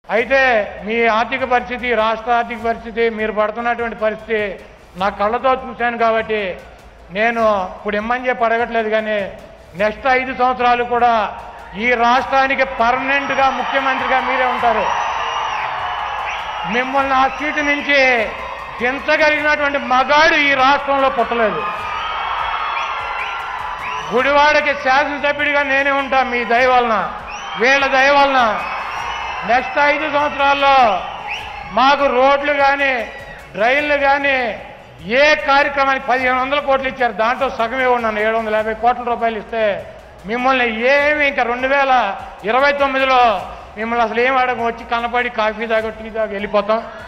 అయితే మీ ఆర్థిక పరిస్థితి రాష్ట్ర ఆర్థిక పరిస్థితి మీరు పడుతున్నటువంటి పరిస్థితి నా కళ్ళతో చూశాను కాబట్టి నేను ఇప్పుడు ఇమ్మని చెప్పి అడగట్లేదు కానీ నెక్స్ట్ ఐదు సంవత్సరాలు కూడా ఈ రాష్ట్రానికి పర్మనెంట్గా ముఖ్యమంత్రిగా మీరే ఉంటారు మిమ్మల్ని ఆ సీటు నుంచి దించగలిగినటువంటి మగాడు ఈ రాష్ట్రంలో పుట్టలేదు గుడివాడకి శాసనసభ్యుడిగా నేనే ఉంటా మీ దయ వలన వీళ్ళ దయ వలన నెక్స్ట్ ఐదు సంవత్సరాల్లో మాకు రోడ్లు కానీ డ్రైన్లు కానీ ఏ కార్యక్రమానికి పదిహేను వందల కోట్లు ఇచ్చారు దాంట్లో సగమే ఉన్నాను ఏడు వందల యాభై కోట్ల రూపాయలు ఇస్తే మిమ్మల్ని ఏమి ఇంకా రెండు వేల ఇరవై తొమ్మిదిలో మిమ్మల్ని అసలు ఏం అడగ వచ్చి కనపడి కాఫీ తాగ టీ తాగ వెళ్ళిపోతాం